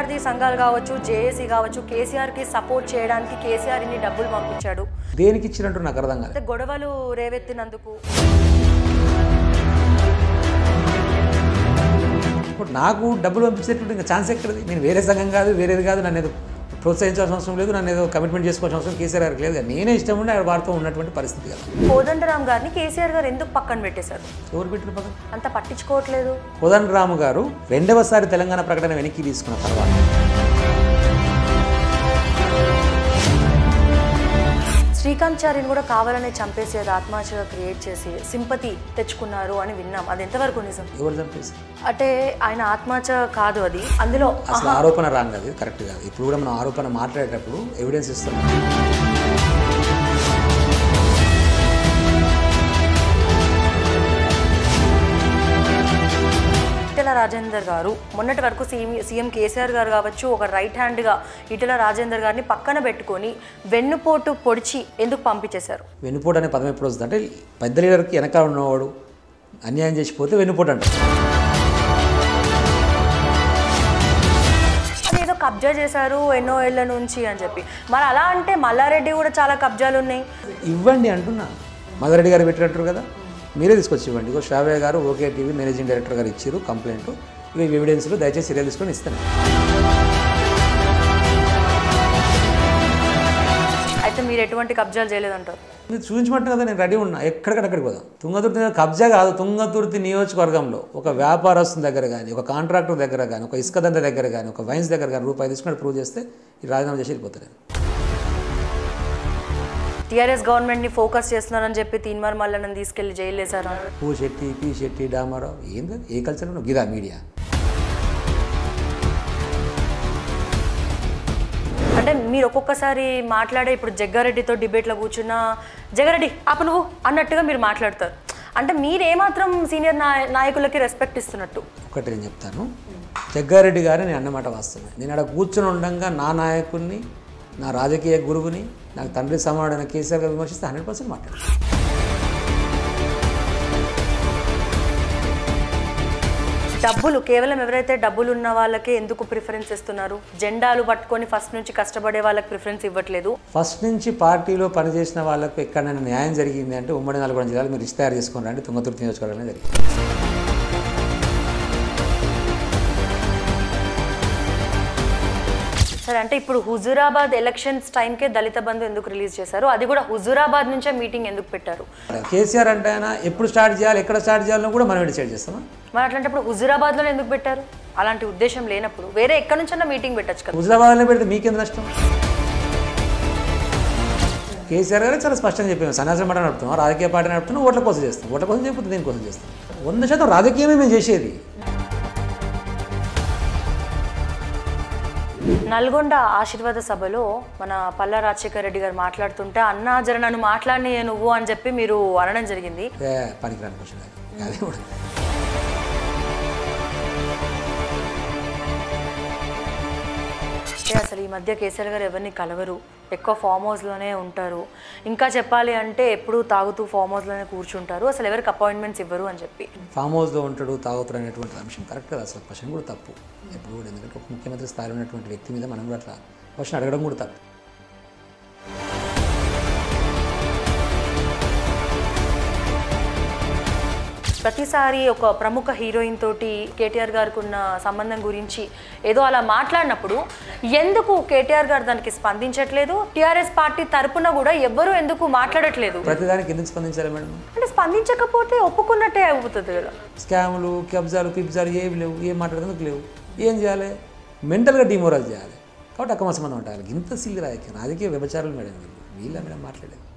విద్యార్థి సంఘాలు కావచ్చు జేఏసీ కావచ్చు కేసీఆర్కి సపోర్ట్ చేయడానికి కేసీఆర్ ఇన్ని డబ్బులు పంపించాడు దేనికి ఇచ్చినట్టు నాకు అర్థం కాలేదు అయితే గొడవలు రేవెత్తినందుకు ఇప్పుడు నాకు డబ్బులు పంపించేటప్పుడు ఇంకా ఛాన్స్ ఎక్కడది నేను వేరే సంఘం కాదు వేరేది కాదు నన్ను ఏదో ప్రోత్సహించాల్సిన అవసరం లేదు నన్ను ఏదో కమిట్మెంట్ చేసుకోవాల్సిన అవసరం కేసీఆర్ గారికి లేదు కదా నేనే ఇష్టం ఉండి ఆయన వారితో ఉన్నటువంటి పరిస్థితి కదా కోదండరామ్ గారిని కేసీఆర్ గారు ఎందుకు పక్కన పెట్టేశారు ఎవరు పెట్టిన పక్కన అంత పట్టించుకోవట్లేదు కోదండ రాము గారు రెండవసారి తెలంగాణ ప్రకటన వెనక్కి తీసుకున్న తర్వాత శ్రీకాంత్ చారిని కూడా కావాలనే చంపేసేది ఆత్మహత్య క్రియేట్ చేసి సింపతి తెచ్చుకున్నారు అని విన్నాం అది ఎంతవరకు నిజం ఎవరు చంపేసి అంటే ఆయన ఆత్మహత్య కాదు అది అందులో అసలు ఆరోపణ రాంగ్ అది కరెక్ట్ కాదు ఇప్పుడు కూడా మనం ఆరోపణ మాట్లాడేటప్పుడు ఎవిడెన్స్ ఇస్తాం ఈటెల రాజేందర్ గారు మొన్నటి వరకు సీఎం సీఎం కేసీఆర్ గారు కావచ్చు ఒక రైట్ హ్యాండ్గా ఈటెల రాజేందర్ గారిని పక్కన పెట్టుకొని వెన్నుపోటు పొడిచి ఎందుకు పంపించేశారు వెన్నుపోటు అనే పదం ఎప్పుడు వస్తుంది అంటే పెద్ద లీడర్కి వెనకాల ఉన్నవాడు అన్యాయం చేసిపోతే వెన్నుపోటు అంటారు అది ఏదో కబ్జా చేశారు ఎన్నో ఏళ్ల నుంచి అని చెప్పి మరి అలా అంటే మల్లారెడ్డి కూడా చాలా కబ్జాలు ఉన్నాయి ఇవ్వండి అంటున్నా మదరెడ్డి గారు పెట్టినట్టు కదా మీరే తీసుకొచ్చి ఇవ్వండి ఇగో శ్రావ్య గారు ఓకే టీవీ మేనేజింగ్ డైరెక్టర్ గారు ఇచ్చారు కంప్లైంట్ ఇవి ఎవిడెన్స్లు దయచేసి సీరియల్ తీసుకొని ఇస్తాను అయితే మీరు ఎటువంటి కబ్జాలు చేయలేదంటారు మీరు చూపించమంటే కదా నేను రెడీ ఉన్నా ఎక్కడికక్కడికి పోదాం తుంగతుర్తి మీద కబ్జా కాదు తుంగతుర్తి నియోజకవర్గంలో ఒక వ్యాపారస్తుని దగ్గర కానీ ఒక కాంట్రాక్టర్ దగ్గర కానీ ఒక ఇసుక దంద దగ్గర కానీ ఒక వైన్స్ దగ్గర కానీ రూపాయి తీసుకుని ప్రూవ్ చేస్తే ఈ రాజీనామా చేసి వెళ్ళిపోతాను నేను. టీఆర్ఎస్ గవర్నమెంట్ని ఫోకస్ చేస్తున్నారని చెప్పి తీన్మార్ మల్లన్నని తీసుకెళ్లి జైలు వేశారు పూ శెట్టి పి శెట్టి డామారావు ఏంది ఏ కల్చర్ గిదా మీడియా అంటే మీరు ఒక్కొక్కసారి మాట్లాడే ఇప్పుడు జగ్గారెడ్డితో డిబేట్లో కూర్చున్నా జగ్గారెడ్డి ఆపు నువ్వు అన్నట్టుగా మీరు మాట్లాడతారు అంటే మీరు ఏమాత్రం సీనియర్ నాయ నాయకులకి రెస్పెక్ట్ ఇస్తున్నట్టు ఒకటి నేను చెప్తాను జగ్గారెడ్డి గారు నేను అన్నమాట వాస్తవమే నేను అక్కడ కూర్చొని ఉండగా నా నాయకుడిని నా రాజకీయ గురువుని నాకు తండ్రి సమాడైన కేసీఆర్ గారు విమర్శిస్తే హండ్రెడ్ పర్సెంట్ మాట్లాడు డబ్బులు కేవలం ఎవరైతే డబ్బులు ఉన్న వాళ్ళకే ఎందుకు ప్రిఫరెన్స్ ఇస్తున్నారు జెండాలు పట్టుకొని ఫస్ట్ నుంచి కష్టపడే వాళ్ళకి ప్రిఫరెన్స్ ఇవ్వట్లేదు ఫస్ట్ నుంచి పార్టీలో పనిచేసిన వాళ్ళకు ఎక్కడైనా న్యాయం జరిగింది అంటే ఉమ్మడి నల్గొండ జిల్లాలో మీరు లిస్ట్ తయారు చేసుకుని రండి తుంగతుర్తి నియోజకవర్గంలో జరిగింది సరే అంటే ఇప్పుడు హుజూరాబాద్ ఎలక్షన్స్ టైంకే దళిత బంధు ఎందుకు రిలీజ్ చేశారు అది కూడా హుజూరాబాద్ నుంచే మీటింగ్ ఎందుకు పెట్టారు కేసీఆర్ అంటే ఆయన ఎప్పుడు స్టార్ట్ చేయాలి ఎక్కడ స్టార్ట్ చేయాలో కూడా మనం డిసైడ్ చేస్తామా మరి అట్లాంటప్పుడు హుజూరాబాద్లో ఎందుకు పెట్టారు అలాంటి ఉద్దేశం లేనప్పుడు వేరే ఎక్కడి నుంచైనా మీటింగ్ పెట్టచ్చు కదా హుజరాబాద్లో పెడితే మీకెంత నష్టం కేసీఆర్ గారు చాలా స్పష్టంగా చెప్పాము సన్యాసం మాట నడుపుతాం రాజకీయ పార్టీ నడుపుతున్నాం ఓట్ల కోసం చేస్తాం ఓట్ల కోసం చెప్పితే దేనికోసం చేస్తాం వంద శాతం రాజకీయమే మేము చేసేది నల్గొండ ఆశీర్వాద సభలో మన పల్లా రాజశేఖర రెడ్డి గారు మాట్లాడుతుంటే అన్నా జర నన్ను మాట్లాడి నువ్వు అని చెప్పి మీరు అనడం జరిగింది ఏ పనికిరాని క్వశ్చన్ అది అది కూడా అంటే అసలు ఈ మధ్య కేసీఆర్ గారు ఎవరిని కలవరు ఎక్కువ ఫామ్ హౌస్లోనే ఉంటారు ఇంకా చెప్పాలి అంటే ఎప్పుడూ తాగుతూ ఫామ్ హౌస్లోనే కూర్చుంటారు అసలు ఎవరికి అపాయింట్మెంట్స్ ఇవ్వరు అని చెప్పి ఫామ్ హౌస్లో ఉంటాడు తాగుతాడు అనేటువంటి అంశం కరెక్ట్ కదా అసలు క్వశ్చన్ కూడా తప్పు ఎప్పుడు కూడా ఎందుకంటే ఒక ముఖ్యమంత్రి స్థాయిలో ఉన్నటువంటి వ్యక్తి మీద మనం కూడా అట్లా క్వశ్చన్ అడగడం కూడా తప్పు ప్రతిసారి ఒక ప్రముఖ హీరోయిన్ తోటి కేటీఆర్ గారికి ఉన్న సంబంధం గురించి ఏదో అలా మాట్లాడినప్పుడు ఎందుకు కేటీఆర్ గారు దానికి స్పందించట్లేదు టీఆర్ఎస్ పార్టీ తరపున కూడా ఎవ్వరూ ఎందుకు మాట్లాడట్లేదు ప్రతిదానికి ఎందుకు స్పందించాలి మేడం అంటే స్పందించకపోతే ఒప్పుకున్నట్టే అవుతుంది కదా స్కాములు కబ్జాలు పిబ్జాలు ఏవి లేవు ఏం మాట్లాడేందుకు లేవు ఏం చేయాలి మెంటల్గా డిమోరల్ చేయాలి కాబట్టి అక్రమ సంబంధం ఉంటాయి ఇంత సిల్లి రాజకీయం రాజకీయ వ్యభచారాలు మేడం వీళ్ళు వీళ్ళ మేడం మాట్లాడేది